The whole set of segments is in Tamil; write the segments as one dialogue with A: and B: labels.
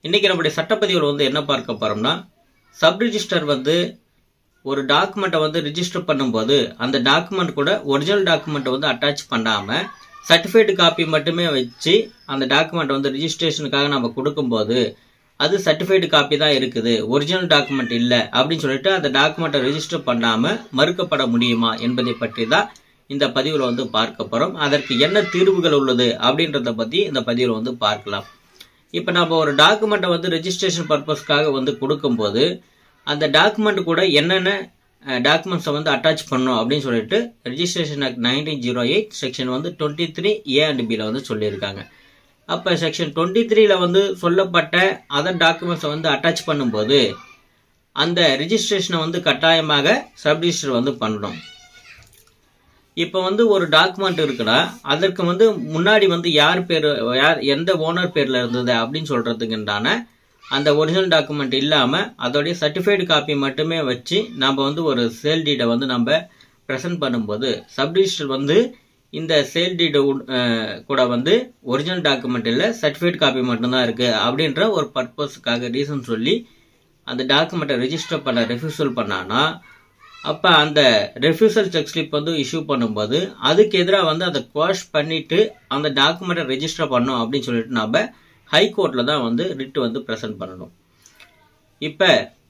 A: இன்னைக்கு நம்முடைய சட்டப்பதிவில் வந்து என்ன பார்க்க போறோம்னா சப் ரிஜிஸ்டர் வந்து ஒரு டாக்குமெண்ட்டை வந்து ரிஜிஸ்டர் பண்ணும்போது அந்த டாக்குமெண்ட் கூட ஒரிஜினல் டாக்குமெண்ட்டை வந்து அட்டாச் பண்ணாம சர்டிஃபைடு காப்பி மட்டுமே வச்சு அந்த டாக்குமெண்ட் வந்து ரிஜிஸ்ட்ரேஷனுக்காக நம்ம கொடுக்கும்போது அது சர்டிஃபைடு காப்பி தான் இருக்குது ஒரிஜினல் டாக்குமெண்ட் இல்லை அப்படின்னு சொல்லிட்டு அந்த டாக்குமெண்ட்டை ரிஜிஸ்டர் பண்ணாம மறுக்கப்பட முடியுமா என்பதை பற்றி தான் இந்த பதிவில் வந்து பார்க்க போறோம் அதற்கு என்ன தீர்வுகள் உள்ளது அப்படின்றத பத்தி இந்த பதிவில் வந்து பார்க்கலாம் இப்போ நம்ம ஒரு டாக்குமெண்ட்டை வந்து ரெஜிஸ்ட்ரேஷன் பர்பஸ்க்காக வந்து கொடுக்கும்போது அந்த டாக்குமெண்ட் கூட என்னென்ன டாக்குமெண்ட்ஸை வந்து அட்டாச் பண்ணணும் அப்படின்னு சொல்லிட்டு registration act nineteen zero eight section வந்து டுவெண்ட்டி த்ரீ ஏ அண்ட் பியில் வந்து சொல்லியிருக்காங்க அப்போ செக்ஷன் டுவெண்ட்டி த்ரீல வந்து சொல்லப்பட்ட அதர் டாக்குமெண்ட்ஸை வந்து அட்டாச் பண்ணும்போது அந்த ரெஜிஸ்ட்ரேஷனை வந்து கட்டாயமாக சப் ரிஜிஸ்டர் வந்து பண்ணணும் இப்போ வந்து ஒரு டாக்குமெண்ட் இருக்குன்னா அதற்கு வந்து முன்னாடி வந்து யார் பேர் யார் எந்த ஓனர் பேர்ல இருந்தது அப்படின்னு சொல்றதுக்குண்டான அந்த ஒரிஜினல் டாக்குமெண்ட் இல்லாம அதோடைய சர்டிஃபைடு காப்பி மட்டுமே வச்சு நம்ம வந்து ஒரு சேல் டீடை வந்து நம்ம ப்ரெசென்ட் பண்ணும்போது சப் ரிஜிஸ்டர் வந்து இந்த சேல் டீடு கூட வந்து ஒரிஜினல் டாக்குமெண்ட் இல்லை சர்டிஃபைட் காப்பி மட்டும்தான் இருக்கு அப்படின்ற ஒரு பர்பஸ்க்காக ரீசன் சொல்லி அந்த டாக்குமெண்ட்டை ரெஜிஸ்டர் பண்ண ரெஃப்யூசல் பண்ணானா அப்போ அந்த ரெஃப்யூசல் செக் ஸ்லிப் வந்து இஷ்யூ பண்ணும்போது அதுக்கு எதிராக வந்து அதை குவாஷ் பண்ணிட்டு அந்த டாக்குமெண்ட்டை ரெஜிஸ்டர் பண்ணோம் அப்படின்னு சொல்லிட்டு நம்ம ஹை கோர்ட்டில் தான் வந்து ரிட் வந்து ப்ரெசென்ட் பண்ணணும் இப்போ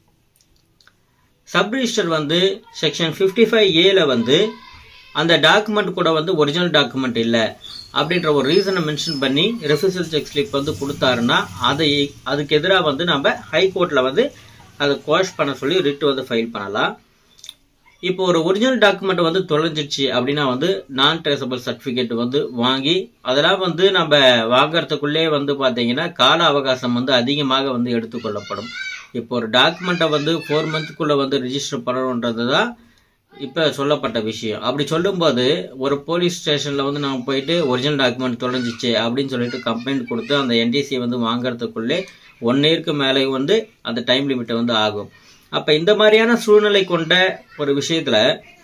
A: சப் ரிஜிஸ்டர் வந்து செக்ஷன் ஃபிஃப்டி ஃபைவ் ஏல வந்து அந்த டாக்குமெண்ட் கூட வந்து ஒரிஜினல் டாக்குமெண்ட் இல்லை அப்படின்ற ஒரு ரீசனை மென்ஷன் பண்ணி ரெஃப்யூசல் செக் ஸ்லிப் வந்து கொடுத்தாருன்னா அதை அதுக்கு எதிராக வந்து நம்ம ஹை கோர்ட்டில் வந்து அதை குவாஷ் பண்ண சொல்லி ரிட் வந்து ஃபைல் பண்ணலாம் இப்போ ஒரு ஒரிஜினல் டாக்குமெண்ட் வந்து தொலைஞ்சிச்சு அப்படின்னா வந்து நான் ட்ரேசபிள் சர்டிஃபிகேட் வந்து வாங்கி அதெல்லாம் வந்து நம்ம வாங்கறதுக்குள்ளே வந்து பார்த்தீங்கன்னா கால அவகாசம் வந்து அதிகமாக வந்து எடுத்துக்கொள்ளப்படும் இப்போ ஒரு டாக்குமெண்ட்டை வந்து ஃபோர் மந்த்துக்குள்ளே வந்து ரிஜிஸ்டர் பண்ணணுன்றது தான் இப்போ சொல்லப்பட்ட விஷயம் அப்படி சொல்லும்போது ஒரு போலீஸ் ஸ்டேஷனில் வந்து நம்ம போயிட்டு ஒரிஜினல் டாக்குமெண்ட் தொலைஞ்சிச்சு அப்படின்னு சொல்லிட்டு கம்ப்ளைண்ட் கொடுத்து அந்த என்டிசி வந்து வாங்குறதுக்குள்ளே ஒன் இயருக்கு மேலே வந்து அந்த டைம் லிமிட்டை வந்து ஆகும் அப்ப இந்த மாதிரியான சூழ்நிலை கொண்ட ஒரு விஷயத்துல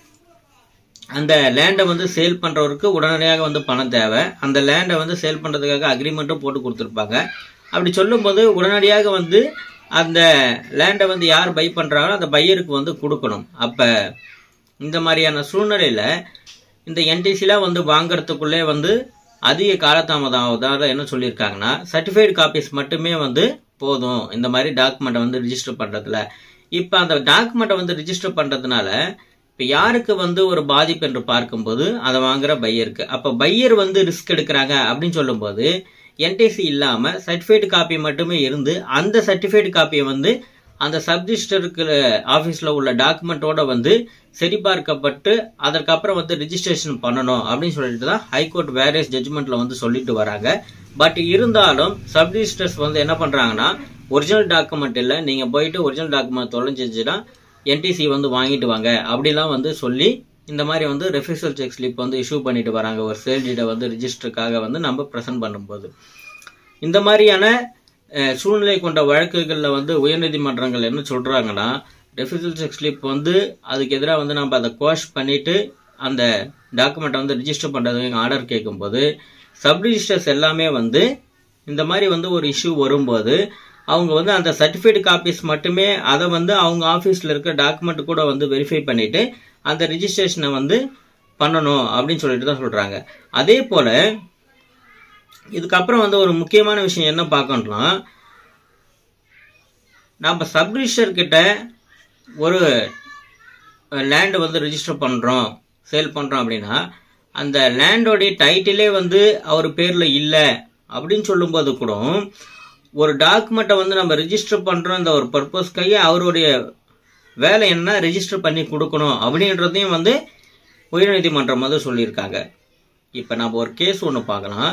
A: அந்த லேண்டை வந்து சேல் பண்றவருக்கு உடனடியாக வந்து பணம் தேவை அந்த லேண்டை வந்து சேல் பண்றதுக்காக அக்ரிமெண்ட்டும் போட்டு கொடுத்துருப்பாங்க அப்படி சொல்லும்போது உடனடியாக வந்து அந்த லேண்டை வந்து யார் பை பண்றாங்களோ அந்த பையருக்கு வந்து கொடுக்கணும் அப்ப இந்த மாதிரியான சூழ்நிலையில இந்த என்டிசிலாம் வந்து வாங்கறதுக்குள்ளே வந்து அதிக காலதாமதம் ஆகுதால என்ன சொல்லியிருக்காங்கன்னா சர்டிஃபைடு காப்பீஸ் மட்டுமே வந்து போதும் இந்த மாதிரி டாக்குமெண்ட்டை வந்து ரிஜிஸ்டர் பண்றதுல இப்போ அந்த டாக்குமெண்ட்டை வந்து ரிஜிஸ்டர் பண்ணுறதுனால இப்போ யாருக்கு வந்து ஒரு பாதிப்பு என்று பார்க்கும்போது அதை வாங்குற பையருக்கு அப்போ பையர் வந்து ரிஸ்க் எடுக்கிறாங்க அப்படின்னு சொல்லும்போது என்டிசி இல்லாமல் சர்டிஃபைடு காப்பி மட்டுமே இருந்து அந்த சர்டிஃபைடு காப்பியை வந்து அந்த சப்ரிஜிஸ்டருக்கு ஆஃபீஸில் உள்ள டாக்குமெண்ட்டோட வந்து சரிபார்க்கப்பட்டு அதற்கப்புறம் வந்து ரிஜிஸ்ட்ரேஷன் பண்ணணும் அப்படின்னு சொல்லிட்டு தான் ஹைகோர்ட் வேரியஸ் ஜட்ஜ்மெண்ட்டில் வந்து சொல்லிட்டு வராங்க பட் இருந்தாலும் சப்ரிஜிஸ்டர்ஸ் வந்து என்ன பண்ணுறாங்கன்னா ஒரிஜினல் டாக்குமெண்ட் இல்லை நீங்கள் போயிட்டு ஒரிஜினல் டாக்குமெண்ட் தொலைஞ்சிச்சுன்னா என்டிசி வந்து வாங்கிட்டு வாங்க அப்படிலாம் வந்து சொல்லி இந்த மாதிரி வந்து ரெஃப்யூசல் செக் ஸ்லிப் வந்து இஷ்யூ பண்ணிட்டு வராங்க ஒரு சேல் டீடை வந்து ரிஜிஸ்டருக்காக வந்து நம்ம ப்ரெசென்ட் பண்ணும்போது இந்த மாதிரியான சூழ்நிலை கொண்ட வழக்குகளில் வந்து உயர்நீதிமன்றங்கள் என்ன சொல்கிறாங்கன்னா ரெஃப்யூசல் செக் ஸ்லிப் வந்து அதுக்கு எதிராக வந்து நம்ம அதை குவாஷ் பண்ணிட்டு அந்த டாக்குமெண்ட்டை வந்து ரிஜிஸ்டர் பண்ணுறதுக்கு ஆர்டர் கேட்கும்போது சப் ரிஜிஸ்டர்ஸ் எல்லாமே வந்து இந்த மாதிரி வந்து ஒரு இஷ்யூ வரும்போது அவங்க வந்து அந்த சர்டிஃபைடு காப்பீஸ் மட்டுமே அதை வந்து அவங்க ஆஃபீஸில் இருக்க டாக்குமெண்ட் கூட வந்து வெரிஃபை பண்ணிட்டு அந்த ரிஜிஸ்ட்ரேஷனை வந்து பண்ணணும் அப்படின்னு சொல்லிட்டு தான் சொல்கிறாங்க அதே போல் இதுக்கப்புறம் வந்து ஒரு முக்கியமான விஷயம் என்ன பார்க்கணும்னா நம்ம சப்ரிஜிஸ்டர் கிட்ட ஒரு லேண்டு வந்து ரிஜிஸ்டர் பண்ணுறோம் சேல் பண்ணுறோம் அப்படின்னா அந்த லேண்டோடைய டைட்டிலே வந்து அவர் பேரில் இல்லை அப்படின்னு சொல்லும்போது கூட ஒரு டாக்குமெண்ட்டை வந்து நம்ம ரிஜிஸ்டர் பண்ணுறோம் இந்த ஒரு பர்பஸ்க்காக அவருடைய வேலை என்ன ரெஜிஸ்டர் பண்ணி கொடுக்கணும் அப்படின்றதையும் வந்து உயர்நீதிமன்றம் வந்து சொல்லியிருக்காங்க இப்போ நம்ம ஒரு கேஸ் ஒன்று பார்க்கலாம்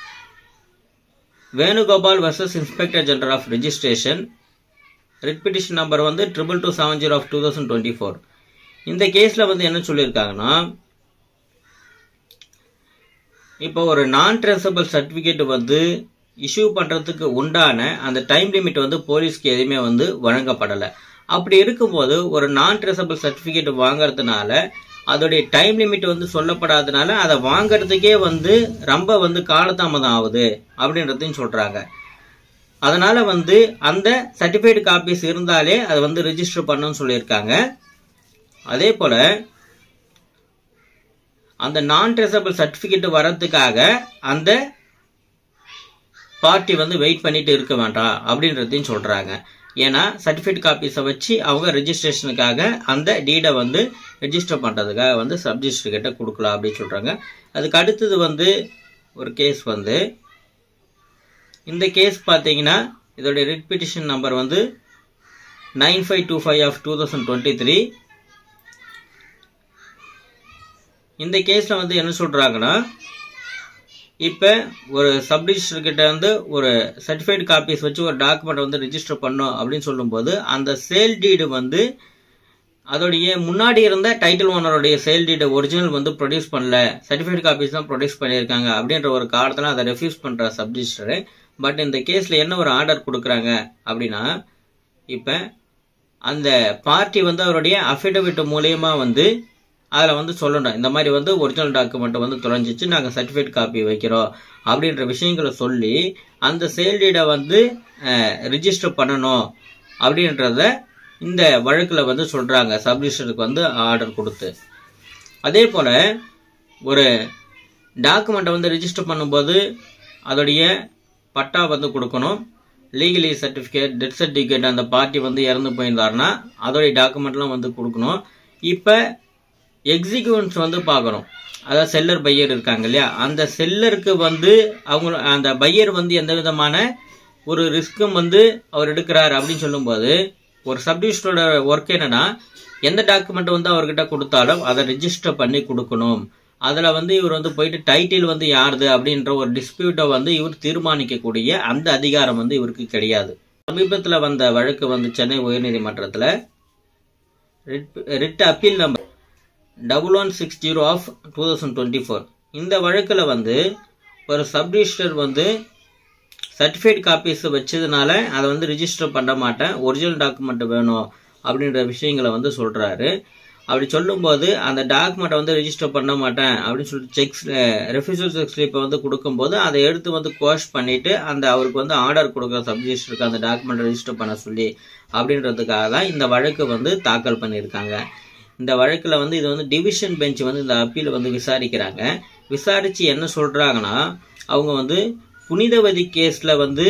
A: Venugopal versus inspector general of registration writ petition number வந்து triple two seven zero of two thousand twenty four இந்த கேஸில் வந்து என்ன சொல்லியிருக்காங்கன்னா இப்போ ஒரு நான் ட்ரேசபிள் சர்டிஃபிகேட் வந்து இஷ்யூ பண்ணுறதுக்கு உண்டான அந்த டைம் லிமிட் வந்து போலீஸ்க்கு எதுவுமே வந்து வழங்கப்படலை அப்படி இருக்கும்போது ஒரு நான் ட்ரேசபிள் சர்டிஃபிகேட் வாங்குறதுனால அதோடைய டைம் லிமிட் வந்து சொல்லப்படாதனால அதை வாங்குறதுக்கே வந்து ரொம்ப வந்து காலதாமதம் ஆகுது அப்படின்றதையும் சொல்றாங்க அதனால வந்து அந்த சர்டிஃபைடு காப்பீஸ் இருந்தாலே அதை வந்து ரிஜிஸ்டர் பண்ணணும்னு சொல்லியிருக்காங்க அதே போல அந்த நான் ட்ரெசபிள் சர்டிஃபிகேட் வர்றதுக்காக அந்த பார்ட்டி வந்து வெயிட் பண்ணிட்டு இருக்க வேண்டாம் அப்படின்றதையும் சொல்றாங்க ஏன்னா சர்டிஃபிகேட் காப்பீஸை வச்சு அவங்க ரெஜிஸ்ட்ரேஷனுக்காக அந்த டீடை வந்து ரெஜிஸ்டர் பண்ணுறதுக்காக வந்து சப்ஜிஸ்டர் கிட்ட கொடுக்கலாம் அப்படின்னு சொல்கிறாங்க அதுக்கு அடுத்தது வந்து ஒரு கேஸ் வந்து இந்த கேஸ் பார்த்தீங்கன்னா இதோடைய ரிட் பிட்டிஷன் நம்பர் வந்து nine five two five of two thousand twenty three இந்த கேஸில் வந்து என்ன சொல்கிறாங்கன்னா இப்போ ஒரு சப்ரிஜிஸ்டர் கிட்ட வந்து ஒரு சர்டிஃபைடு காப்பீஸ் வச்சு ஒரு டாக்குமெண்ட் வந்து ரிஜிஸ்டர் பண்ணோம் அப்படின்னு சொல்லும்போது அந்த சேல் டீடு வந்து அதோடைய முன்னாடி இருந்த டைட்டில் ஓனருடைய சேல் டீடு ஒரிஜினல் வந்து ப்ரொடியூஸ் பண்ணல சர்டிஃபைடு காப்பீஸ் தான் ப்ரொடியூஸ் பண்ணியிருக்காங்க அப்படின்ற ஒரு காரணத்தில் அதை ரெஃப்யூஸ் பண்ணுற சப்ரிஜிஸ்டரு பட் இந்த கேஸில் என்ன ஒரு ஆர்டர் கொடுக்குறாங்க அப்படின்னா இப்போ அந்த பார்ட்டி வந்து அவருடைய அஃபிடவிட் மூலயமா வந்து அதில் வந்து சொல்லணும் இந்த மாதிரி வந்து ஒரிஜினல் டாக்குமெண்ட் வந்து தொலைஞ்சிச்சு நாங்கள் சர்டிஃபிகேட் காப்பி வைக்கிறோம் அப்படின்ற விஷயங்களை சொல்லி அந்த சேல் டீடை வந்து ரிஜிஸ்டர் பண்ணணும் அப்படின்றத இந்த வழக்கில் வந்து சொல்கிறாங்க சப்ரிஜிஸ்டருக்கு வந்து ஆர்டர் கொடுத்து அதே போல் ஒரு டாக்குமெண்ட்டை வந்து ரிஜிஸ்டர் பண்ணும்போது அதோடைய பட்டா வந்து கொடுக்கணும் லீகலி சர்டிஃபிகேட் டெத் சர்டிஃபிகேட் அந்த பார்ட்டி வந்து இறந்து போயிருந்தாருன்னா அதோடைய டாக்குமெண்ட்லாம் வந்து கொடுக்கணும் இப்போ எக்ஸிக்யூன்ஸ் வந்து பார்க்கணும் அதாவது செல்லர் பையர் இருக்காங்க இல்லையா அந்த செல்லருக்கு வந்து அவங்க அந்த பையர் வந்து எந்த விதமான ஒரு ரிஸ்க்கும் வந்து அவர் எடுக்கிறார் அப்படின்னு சொல்லும்போது ஒரு சப்டிவிஷனோட ஒர்க் என்னன்னா எந்த டாக்குமெண்ட் வந்து அவர்கிட்ட கொடுத்தாலும் அதை ரிஜிஸ்டர் பண்ணி கொடுக்கணும் அதில் வந்து இவர் வந்து போயிட்டு டைட்டில் வந்து யாருது அப்படின்ற ஒரு டிஸ்பியூட்டை வந்து இவர் தீர்மானிக்கக்கூடிய அந்த அதிகாரம் வந்து இவருக்கு கிடையாது சமீபத்தில் வந்த வழக்கு வந்து சென்னை உயர்நீதிமன்றத்தில் writ writ appeal number double one six zero of two thousand twenty four இந்த வழக்கில் வந்து ஒரு சப்ரிஜிஸ்டர் வந்து சர்டிஃபைட் காப்பீஸ் வச்சதுனால அதை வந்து ரிஜிஸ்டர் பண்ண மாட்டேன் ஒரிஜினல் டாக்குமெண்ட் வேணும் அப்படின்ற விஷயங்களை வந்து சொல்கிறாரு அப்படி சொல்லும்போது அந்த டாக்குமெண்ட்டை வந்து ரிஜிஸ்டர் பண்ண மாட்டேன் அப்படின்னு சொல்லிட்டு செக்ஸ் ரெஃப்யூசல் செக் ஸ்லிப்பை வந்து கொடுக்கும்போது அதை எடுத்து வந்து கோஷ் பண்ணிட்டு அந்த அவருக்கு வந்து ஆர்டர் கொடுக்குற சப்ஜிஸ்டருக்கு அந்த டாக்குமெண்ட் ரெஜிஸ்டர் பண்ண சொல்லி அப்படின்றதுக்காக தான் இந்த வழக்கு வந்து தாக்கல் பண்ணியிருக்காங்க இந்த வழக்கில் வந்து இது வந்து டிவிஷன் பெஞ்ச் வந்து இந்த அப்பீல் வந்து விசாரிக்கிறாங்க விசாரித்து என்ன சொல்கிறாங்கன்னா அவங்க வந்து புனிதவதி கேஸில் வந்து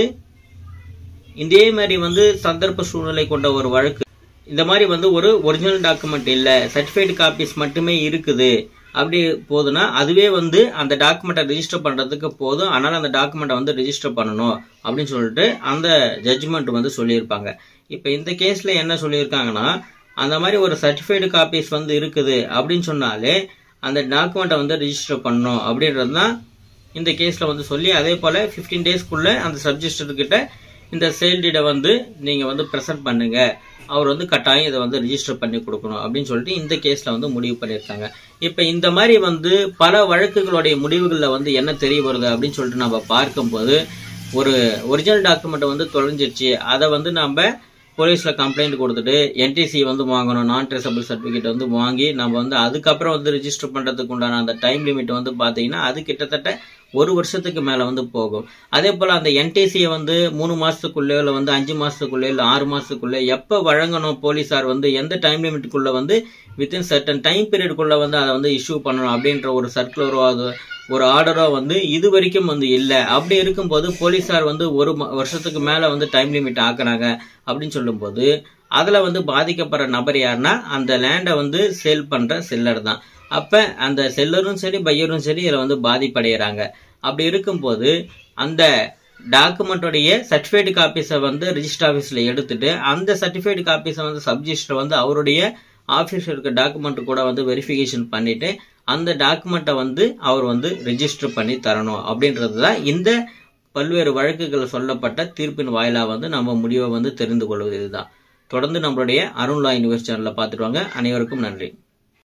A: இதே மாதிரி வந்து சந்தர்ப்ப சூழ்நிலை கொண்ட ஒரு வழக்கு இந்த மாதிரி வந்து ஒரு ஒரிஜினல் டாக்குமெண்ட் இல்லை சர்டிஃபைடு காப்பீஸ் மட்டுமே இருக்குது அப்படி போதுன்னா அதுவே வந்து அந்த டாக்குமெண்ட்டை ரிஜிஸ்டர் பண்ணுறதுக்கு போதும் ஆனால் அந்த டாக்குமெண்ட்டை வந்து ரிஜிஸ்டர் பண்ணணும் அப்படின்னு சொல்லிட்டு அந்த ஜட்ஜ்மெண்ட் வந்து சொல்லியிருப்பாங்க இப்போ இந்த கேஸில் என்ன சொல்லியிருக்காங்கன்னா அந்த மாதிரி ஒரு சர்டிஃபைடு காப்பீஸ் வந்து இருக்குது அப்படின்னு சொன்னாலே அந்த டாக்குமெண்ட்டை வந்து ரிஜிஸ்டர் பண்ணணும் அப்படின்றது தான் இந்த கேஸில் வந்து சொல்லி அதே போல் ஃபிஃப்டீன் டேஸ்க்குள்ளே அந்த சப்ஜெஸ்டர்கிட்ட இந்த சேல் டீடை வந்து நீங்கள் வந்து ப்ரெசென்ட் பண்ணுங்க அவர் வந்து கட்டாயம் இதை வந்து ரிஜிஸ்டர் பண்ணி கொடுக்கணும் அப்படின்னு சொல்லிட்டு இந்த கேஸில் வந்து முடிவு பண்ணியிருக்காங்க இப்போ இந்த மாதிரி வந்து பல வழக்குகளுடைய முடிவுகளில் வந்து என்ன தெரிய வருது அப்படின்னு சொல்லிட்டு நம்ம பார்க்கும்போது ஒரு ஒரிஜினல் டாக்குமெண்ட்டை வந்து தொலைஞ்சிருச்சு அதை வந்து நம்ம போலீஸில் கம்ப்ளைண்ட் கொடுத்துட்டு என்டிசி வந்து வாங்கணும் நான் ட்ரேசபிள் சர்டிஃபிகேட் வந்து வாங்கி நம்ம வந்து அதுக்கப்புறம் வந்து ரிஜிஸ்டர் பண்ணுறதுக்கு உண்டான அந்த டைம் லிமிட் வந்து பார்த்தீங்கன்னா அது கிட்டத்தட்ட ஒரு வருஷத்துக்கு மேலே வந்து போகும் அதே போல் அந்த என்டிசியை வந்து மூணு மாதத்துக்குள்ளே இல்லை வந்து அஞ்சு மாதத்துக்குள்ளே இல்லை ஆறு மாதத்துக்குள்ளே எப்போ வழங்கணும் போலீஸார் வந்து எந்த டைம் லிமிட்டுக்குள்ளே வந்து வித்தின் சர்டன் டைம் பீரியடுக்குள்ளே வந்து அதை வந்து இஷ்யூ பண்ணணும் அப்படின்ற ஒரு சர்க்குலரோ அது ஒரு ஆர்டரோ வந்து இது வரைக்கும் வந்து இல்லை அப்படி இருக்கும்போது போலீஸார் வந்து ஒரு வருஷத்துக்கு மேலே வந்து டைம் லிமிட் ஆக்குறாங்க அப்படின்னு சொல்லும்போது அதில் வந்து பாதிக்கப்படுற நபர் யாருன்னா அந்த லேண்டை வந்து சேல் பண்ணுற செல்லர் தான் அப்போ அந்த செல்லரும் சரி பையரும் சரி இதில் வந்து பாதிப்படைகிறாங்க அப்படி இருக்கும்போது அந்த டாக்குமெண்ட்டோடைய சர்டிஃபைடு காப்பீஸை வந்து ரிஜிஸ்டர் ஆஃபீஸில் எடுத்துட்டு அந்த சர்டிஃபைடு காப்பீஸை வந்து சப்ஜிஸ்டர் வந்து அவருடைய ஆஃபீஸில் இருக்க டாக்குமெண்ட் கூட வந்து வெரிஃபிகேஷன் பண்ணிட்டு அந்த டாக்குமெண்ட்டை வந்து அவர் வந்து ரெஜிஸ்டர் பண்ணி தரணும் அப்படின்றது தான் இந்த பல்வேறு வழக்குகள் சொல்லப்பட்ட தீர்ப்பின் வாயிலாக வந்து நம்ம முடிவை வந்து தெரிந்து கொள்வது இதுதான் தொடர்ந்து நம்மளுடைய அருண்லா யூனிவர்ஸ் சேனலில் பார்த்துட்டு வாங்க அனைவருக்கும் நன்றி